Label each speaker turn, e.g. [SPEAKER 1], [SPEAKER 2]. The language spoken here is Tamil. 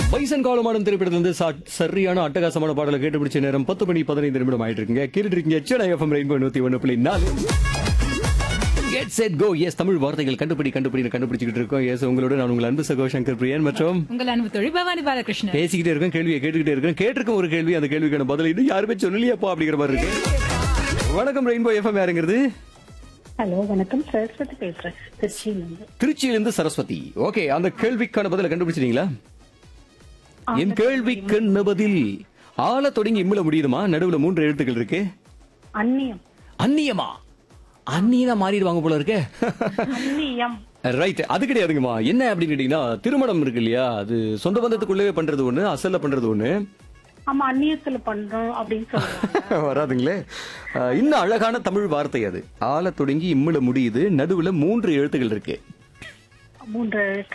[SPEAKER 1] பைசன் காலமாடும் திரைப்படத்திலிருந்து சா- சரியான அட்டகாசமான பாடலை கேட்டு பிடிச்ச நேரம் பத்து மணி பதினைந்து நிமிடம் ஆயிட்டு இருக்குங்க கேட்டுட்டு இருக்கீங்க சென்னை எஃப்எம் ரெயின்போ நூத்தி ஒன்று புள்ளி நாலு கெட் செட் கோ எஸ் தமிழ் வார்த்தைகள் கண்டுபிடி கண்டுபிடி கண்டுபிடிச்சிட்டு இருக்கோம் எஸ் உங்களோட நான் உங்கள் அன்பு சகோ சங்கர் பிரியன் மற்றும்
[SPEAKER 2] உங்கள் அன்பு தொழில் பவானி பாலகிருஷ்ணன்
[SPEAKER 1] பேசிக்கிட்டே இருக்கேன் கேள்வியை கேட்டுக்கிட்டே இருக்கேன் கேட்டிருக்கோம் ஒரு கேள்வி அந்த கேள்விக்கான பதில் இன்னும் யாருமே சொல்லலையாப்பா அப்படிங்கிற மாதிரி இருக்கு வணக்கம் ரெயின்போ எஃப்எம் யாருங்கிறது
[SPEAKER 3] ஹலோ வணக்கம் சரஸ்வதி பேசுறேன் திருச்சியிலிருந்து
[SPEAKER 1] திருச்சியிலிருந்து சரஸ்வதி ஓகே அந்த கேள்விக்கான பதிலை கண்டுபிடிச்சிட்டீங்களா என் கேள்விக்கு என்ன பதில் ஆள தொடங்கி இம்மில முடியுதுமா நடுவுல மூன்று எழுத்துக்கள் இருக்கு
[SPEAKER 3] அந்நியம்
[SPEAKER 1] அந்நியமா அந்நியனா மாறிடுவாங்க போல இருக்கே
[SPEAKER 3] அந்நியம்
[SPEAKER 1] ரைட் அது கிடையாதுங்கம்மா என்ன அப்படின்னு கேட்டீங்கன்னா திருமணம் இருக்கு இல்லையா அது சொந்த பந்தத்துக்குள்ளே பண்றது ஒண்ணு அசல்ல பண்றது ஒண்ணு
[SPEAKER 3] ஆமா அந்நியத்துல பண்றோம் அப்படின்னு சொல்றாங்க
[SPEAKER 1] வராதுங்களே அஹ், இன்னும் அழகான தமிழ் வார்த்தை அது ஆள தொடங்கி இம்மில முடியுது நடுவுல மூன்று எழுத்துக்கள் இருக்கு
[SPEAKER 3] மூன்று